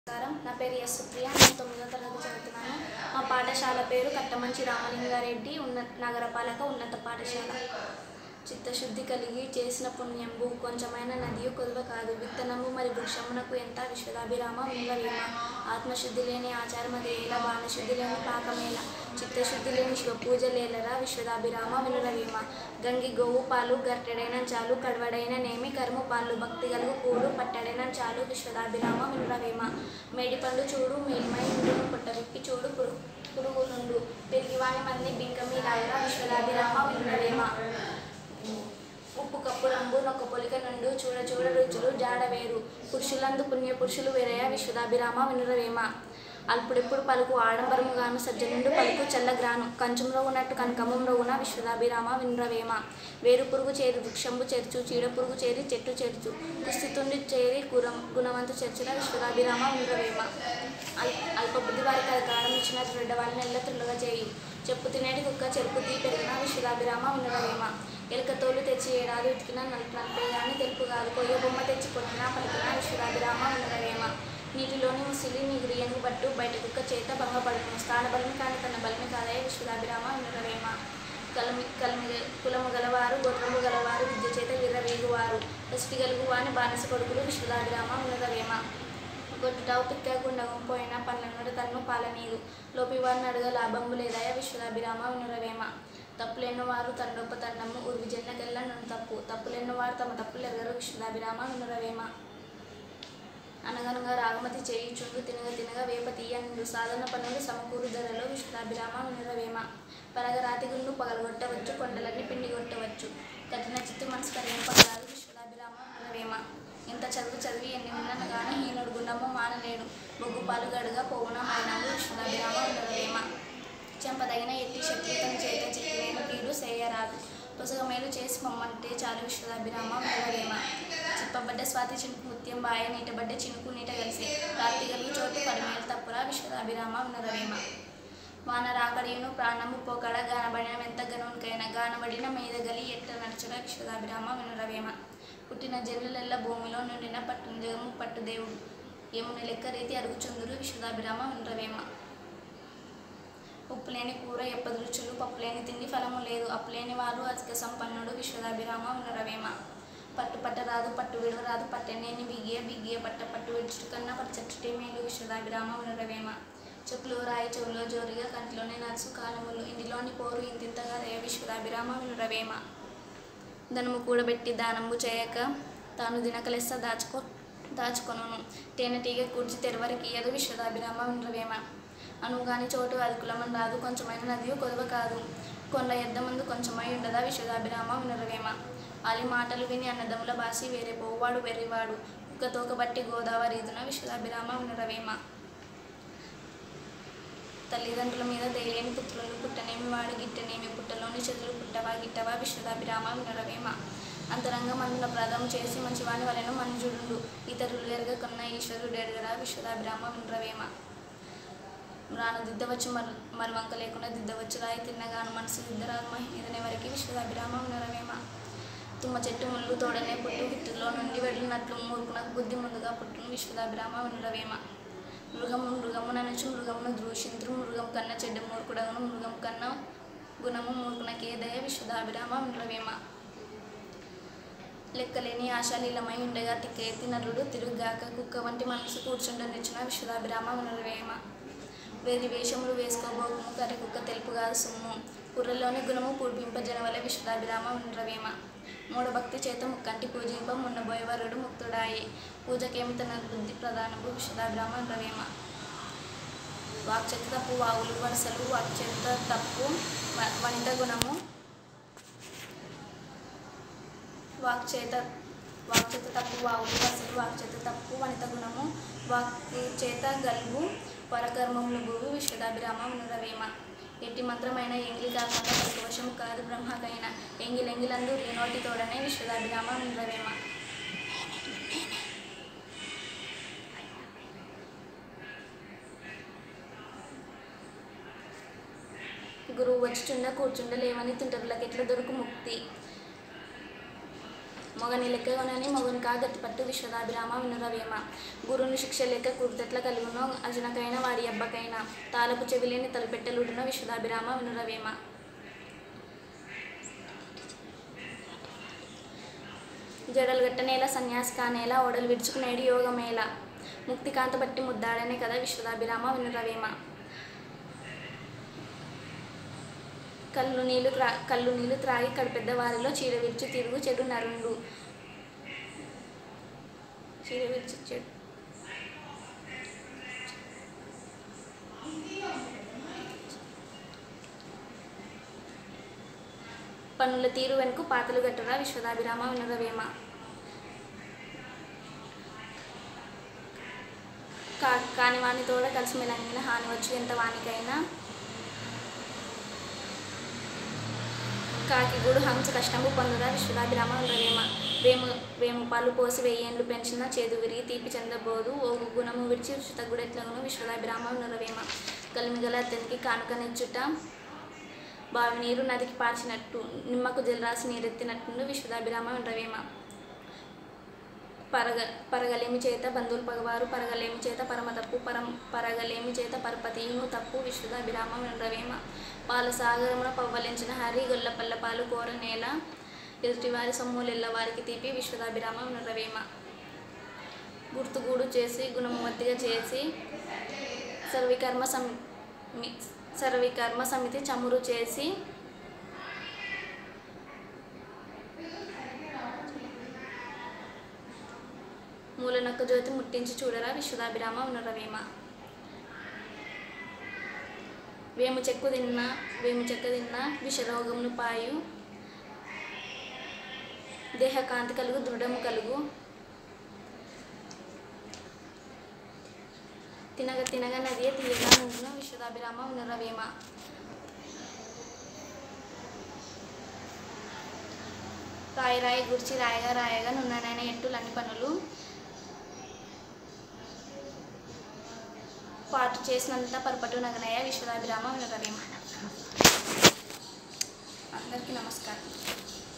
నమస్కారం నా పేరు ఎస్ సుప్రియ నేను తొమ్మిదో తరగతి చదువుతున్నాను మా పాఠశాల పేరు కట్టమంచి రామలింగారెడ్డి ఉన్న నగరపాలక ఉన్నత పాఠశాల చిత్తశుద్ధి కలిగి చేసిన పుణ్యంబు కొంచెమైన నదియు కొదువ కాదు విత్తనము మరి వృక్షమునకు ఎంత విశ్వదాభిరామ వింగవేమ ఆత్మశుద్ధి లేని ఆచారమదేలా బాణశుద్ధి లేని పాకమేల చిత్తశుద్ధి లేని శివపూజ లేలరా విశ్వదాభిరామ వినురవేమ గంగి గోవు పాలు గట్టెడైన చాలు కడవడైన నేమి కరుము పాలు భక్తి గలుగు పూలు పట్టడైన చాలు విశ్వదాభిరామ వినురవేమ మేడి పండు చూడు మేల్మై ఉండును పుట్ట విప్పి చూడు పురు పురుగులుండు పెరిగివాని మంది బింకమి లాగరా విశ్వదాభిరామ వినురవేమ ఉప్పు కప్పు రంగు నొక్క పొలిక నుండు చూడ చూడ రుచులు జాడ వేరు పురుషులందు పుణ్య పురుషులు వేరయ విశ్వదాభిరామ వినురవేమ అల్పుడెప్పుడు పలుకు ఆడంబరము గాను సజ్జనుండు పలుకు చల్లగ్రాను కంచంలో ఉన్నట్టు కనకమంలో ఉన్న విశ్వదాభిరామ వినురవేమ వేరు పురుగు చేరి వృక్షంబు చేర్చు చీడ పురుగు చేరి చెట్టు చేర్చు కుస్థితుండి చేరి గురం గుణవంతు చేర్చిన విశ్వదాభిరామ వినురవేమ అల్ అల్పబుద్ధి వారికి అధికారం ఇచ్చిన రెండ వాళ్ళని ఎల్ల త్రులుగా చేయి చెప్పు తినేటి కుక్క చెరుపు తీ పెరిగిన విశ్వదాభిరామ వినురవేమ ఎలుక తోలు తెచ్చి ఏడాది ఉతికిన నలుపు నలిపే కానీ తెలుపు కాదు కొయ్య బొమ్మ తెచ్చి కొట్టిన పలికిన విశ్వరాభిరామ వినురవేమ నీటిలోని ముసిలి నీ గురియను బట్టు బయట కుక్క చేత భంగపడును స్థాన బలిమి కాని తన బలిమి కాదయ విశ్వరాభిరామ వినురవేమ కలమి కలమి కులము గలవారు గోత్రము గలవారు విద్య చేత విర్రవేగువారు దృష్టి గలుగు వాని బానిస కొడుకులు విశ్వరాభిరామ వినురవేమ గొట్టుటావు పిక్కకుండా పోయిన పన్నెండు తన్ను పాలనీరు లోపివారిని అడుగ లాభము లేదయ విశ్వరాభిరామ వినురవేమ తప్పులెన్న వారు తండొప్ప తండము ఉర్వి జన్నకెల్ల నన్ను తప్పు తప్పులెన్న వారు తమ తప్పులు ఎరగరు విశ్వదాభిరామ వినురవేమ అనగనగా రాగమతి చేయి చుండు తినగ తినగ వేప తీయ నిండు సాధన పనులు సమకూరు ధరలో విశ్వదాభిరామ వినురవేమ పరగరాతి గుండు పగలగొట్టవచ్చు కొండలన్నీ పిండి కొట్టవచ్చు కఠిన చిత్తు మనసు కరిగిన పగలాలు విశ్వదాభిరామ వినురవేమ ఇంత చదువు చదివి ఎన్ని ఉన్నను కానీ హీనుడు గుండము మానలేడు బొగ్గు పాలు గడుగా పోవున మైనాలు విశ్వదాభిరామ వినురవేమ చెంపదగిన ఎట్టి శత్రుతను చేత చిక్కివేను కీడు చేయరాదు పుసగమేలు చేసి మమ్మంటే చాలు విశ్వదాభిరామ వినురవేమ చిప్పబడ్డ స్వాతి చినుకు ముత్యం బాయ నీటబడ్డ చినుకు నీట కలిసి రాత్రి గలుగు చోటు పరిమేలు తప్పురా విశ్వదాభిరామ వినురవేమ వాన రాకడియును ప్రాణము పోకడ గానబడిన ఎంత గనునికైనా గానబడిన మీద గలి ఎట్ట నడుచుడ విశ్వదాభిరామ వినురవేమ పుట్టిన జనులెల్ల భూమిలో నుండిన పట్టున జగము పట్టు దేవుడు యముని లెక్క రీతి అరుగుచుందురు విశ్వదాభిరామ వినురవేమ ఉప్పు లేని కూర ఎప్పది రుచులు పప్పు లేని తిండి ఫలము లేదు అప్పులేని వారు అధిక సంపన్నుడు విశ్వదాభిరామ వినురవేమ పట్టు పట్టరాదు పట్టు విడవరాదు పట్టనేని బిగియ బిగియ పట్ట పట్టు విడుచుట కన్నా పచ్చటి మేలు విశ్వదాభిరామ వినురవేమ చెప్పులు రాయి చెవులో జోరుగా కంటిలోనే నలుసు కాలములు ఇంటిలోని పోరు ఇంతింతగా దయ విశ్వదాభిరామ వినురవేమ ధనము కూడబెట్టి దానము చేయక తాను దినకలెస్స దాచుకో దాచుకొనును తేనెటీగ కూర్చి తెరవరికి ఇయ్యదు విశ్వదాభిరామ వినురవేమ అనుగాని చోటు అది కులమని రాదు కొంచెమైన నదియు కొదవ కాదు కొండ ఎద్ద ముందు కొంచెమై ఉండదా విశ్వదాభిరామ వినురవేమ అలి మాటలు విని అన్నదమ్ముల బాసి వేరే పోవాడు వెర్రివాడు కుక్కతోక బట్టి గోదావరి ఇదున విశ్వదాభిరామ వినురవేమ తల్లిదండ్రుల మీద దయలేని పుత్రులు పుట్టనేమి వాడు గిట్టనేమి పుట్టలోని చెదులు పుట్టవా గిట్టవా విశ్వదాభిరామ వినురవేమ అంతరంగ మందున ప్రదం చేసి మంచివాని వలెను మంజుడు ఇతరులు ఎరగకున్న ఈశ్వరుడు ఎరగరా విశ్వదాభిరామ వినురవేమ రాను దిద్దవచ్చు మరి మరి వంక లేకుండా దిద్దవచ్చు రాయి తిన్నగాను మనసు దిద్దరాదు మహిళనే వరకు విశ్వదాభిరామ వినురవేమ తుమ్మ చెట్టు ముళ్ళు తోడనే పుట్టు విత్తులో నుండి వెళ్ళినట్లు మూర్ఖునకు బుద్ధి ముందుగా పుట్టును విశ్వదాభిరామ వినురవేమ మృగము మృగము ననుచు మృగమును దూషింతురు మృగం కన్నా చెడ్డ మూర్ఖుడగను మృగం కన్నా గుణము మూర్ఖునకే దయ విశ్వదాభిరామ వినురవేమ లెక్కలేని ఆశాలీలమై ఉండగా తిక్కేతి నరుడు తిరుగుగాక కుక్క వంటి మనసు కూర్చుండ నిచ్చిన విశ్వదాభిరామ వినురవేమ వేది వేషములు వేసుకోబోకుము కరి కుక్క తెలుపుగా సొమ్ము పుర్రలోని గుణము పూర్పింపజనవల విశ్వదాభిరామ వినురవేమ మూఢభక్తి చేత ముక్కంటి పూజింప మున్నబోయేవరుడు ముక్తుడాయి పూజకేమి తన బుద్ధి ప్రధానపు విశ్వదాభిరామ వినురవేమ వాక్చేత తప్పు వావులు వరుసలు వాక్చేత తప్పు వ- వనిత గుణము వాక్చేత వాక్చేత తప్పు వావులు వరుసలు వాక్చేత తప్పు వనిత గుణము వాక్ చేత గల్గు పరకర్మములు భూవి విశ్వదాభిరామ వినురవేమ ఎట్టి మంత్రమైన ఎంగిలి కాకుండా ప్రతివశము కాదు బ్రహ్మకైన ఎంగిలెంగిలందు రీనోటి తోడనే విశ్వదాభిరామ వినురవేమ గురువు వచ్చుచుండ కూర్చుండ లేవని తుంటరులకు ఎట్లా దొరుకు ముక్తి మొగని లెక్కగొనని మొగని కాగతి పట్టు విశ్వదాభిరామ వినురవేమ గురుని శిక్ష లేక కుర్తెట్ల కలుగునో అజనకైన వాడి అబ్బకైన తాలపు చెవిలేని తలపెట్టలుడిన విశ్వదాభిరామ వినురవేమ జడలు గట్టనేల సన్యాసి కానేల ఓడలు విడుచుకునేడు యోగమేల ముక్తికాంత బట్టి ముద్దాడనే కదా విశ్వదాభిరామ వినురవేమ కళ్ళు నీళ్ళు త్రా కళ్ళు నీళ్ళు త్రాగి కడుపెద్ద వారిలో చీర విరిచి తిరుగు చెడు నరుండు చీర విరిచి చెడు పన్నుల తీరు వెనుక పాతలు గట్టరా విశ్వదాభిరామ వినురవేమ కా కాని వాని తోడ కలిసి మెలంగిన హాని వచ్చి ఎంత వానికైనా కాకిగూడు హంస కష్టము పొందురా విశ్వదాభిరామ వినురవేమ వేము వేము పాలు పోసి వెయ్యేండ్లు పెంచిన చేదు విరిగి తీపి చెందబోదు ఓ గుణము విడిచి శుతగుడెట్లగును విశ్వదాభిరామ వినురవేమ కలిమిగల అతనికి కానుకనిచ్చుట బావి నీరు నదికి పార్చినట్టు నిమ్మకు జలరాశి నీరెత్తినట్టు విశ్వదాభిరామ వినురవేమ పరగ పరగలేమి చేత బంధువులు పగవారు పరగలేమి చేత పరమ తప్పు పరం పరగలేమి చేత పరపతిను తప్పు విశ్వదాభిరామ వినురవేమ పాల సాగరమున పవ్వలించిన హరి గొల్లపల్ల పాలు కోర నేల ఎదుటివారి సొమ్ములెల్ల వారికి తీపి విశ్వదాభిరామ వినురవేమ గుర్తుగూడు చేసి గుణమతిగా చేసి సర్వికర్మ సమి సర్వికర్మ సమితి చమురు చేసి మూలనొక్క జ్యోతి ముట్టించి చూడరా విశ్వదాభిరామ వినురవేమ వేము చెక్కు తిన్నా వేము చెక్క తిన్నా విషరోగమును పాయు దేహకాంతి కలుగు దృఢము కలుగు తినగ తినగ నదియే తీయగా నుండున విశ్వదాభిరామ వినురవేమ రాయి రాయి గుర్చి రాయగా రాయగా నున్ననైన ఎట్టులన్ని పనులు పాటు చేసినంత పరపటు నగనయ్య విశ్వదాభిరామ వినురవేమ అందరికీ నమస్కారం